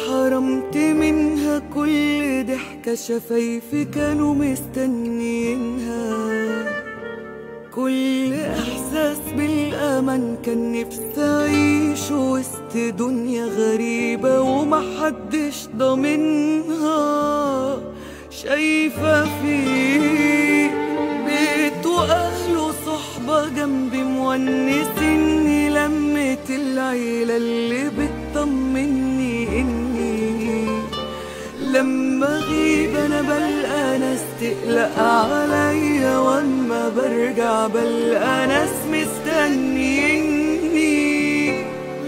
حرمت منها كل ضحكة شفايفي كانوا مستنيينها كل إحساس بالأمان كان نفسي أعيش وسط دنيا غريبة ومحدش ضامنها شايفة فيه بيت وأهل وصحبة جنبي مونسني لمة العيلة اللي بتطمني إني لما اغيب انا بلقى ناس تقلق عليا واما برجع بلقى ناس مستنيني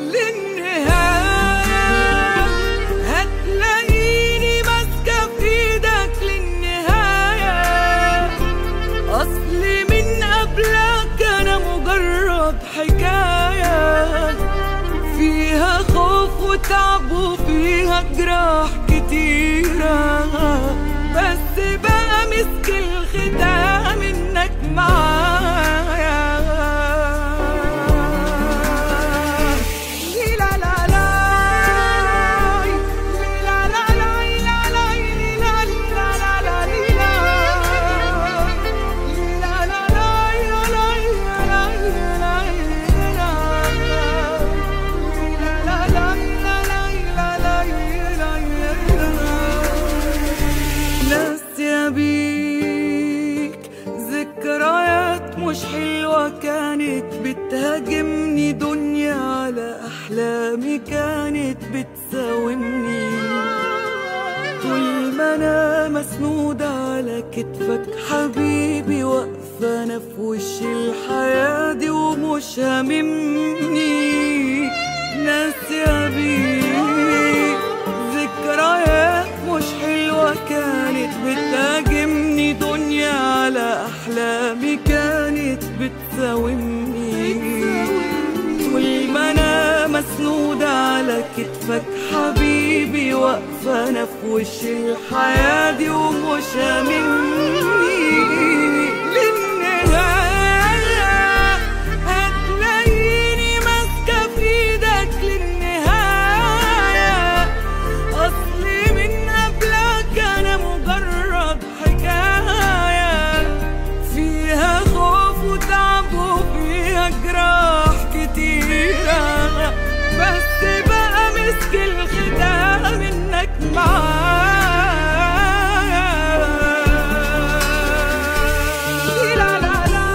للنهاية هتلاقيني ماسكة في ايدك للنهاية اصلي من قبلك انا مجرد حكاية فيها خوف وتعب وفيها جراح كتيرة بس بقى مسك الختام انك معايا لا لا لا لا لا لا لا لا لا لا لا ناسية بيك ذكريات مش حلوة كانت بتهاجمني دنيا على أحلامي كانت بتساومني طول ما أنا مسنودة على كتفك حبيبي واقفة أنا في وش الحياة دي ومش هاممني ناسية بيك ذكريات مش حلوة كانت بتهاجمني دنيا على أحلامي كانت بتساومني طول ما أنا مسنودة على كتفك حبيبي واقفة أنا في وش الحياة دي ومش هاممني للنهاية هتلاقيني ماسكة في ايدك للنهاية أصلي من قبلك أنا مجرد حكاية فيها خوف وتعب وفيها جراح كتيرة بس بقى مسك الختام إنك معايا لا لا لا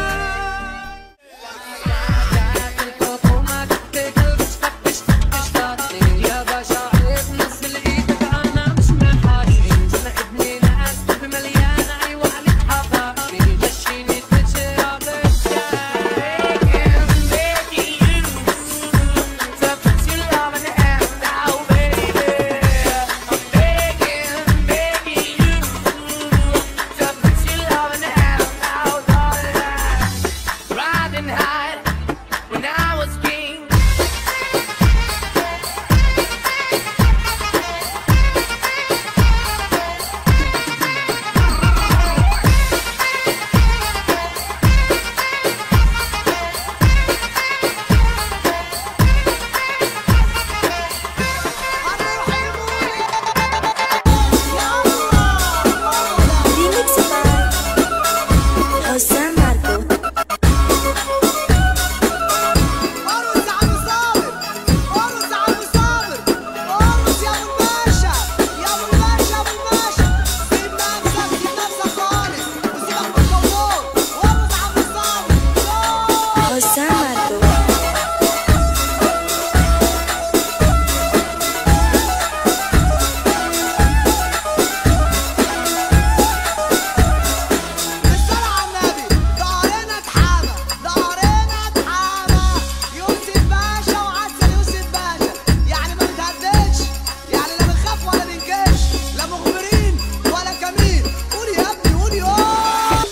Riding high when I was king. Remix by José Marco. ارقص يا عم صابر ارقص يا عم صابر ارقص يا ابو الباشا يا ابو الباشا ابو الباشا سيب نفسك سيب نفسك خالص وسيبك من الجمهور وارقص يا عم صابر José Marco. بالصلاة على النبي ظهرنا اتحامى ظهرنا اتحامى يوسف باشا وعسل يوسف باشا يعني ما بنتهددش يعني لا بنخاف ولا بنكش لا مخبرين ولا كمين قول يا ابني قول يا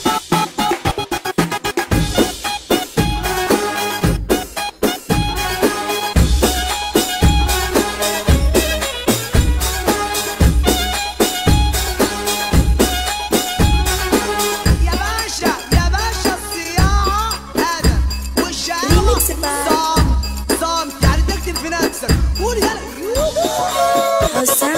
يا باشا يا باشا الصياعة أدب والشقاوة ريميكس بقى. صامت صامت يعني تكتب في نفسك قول يلا يوهو. حسام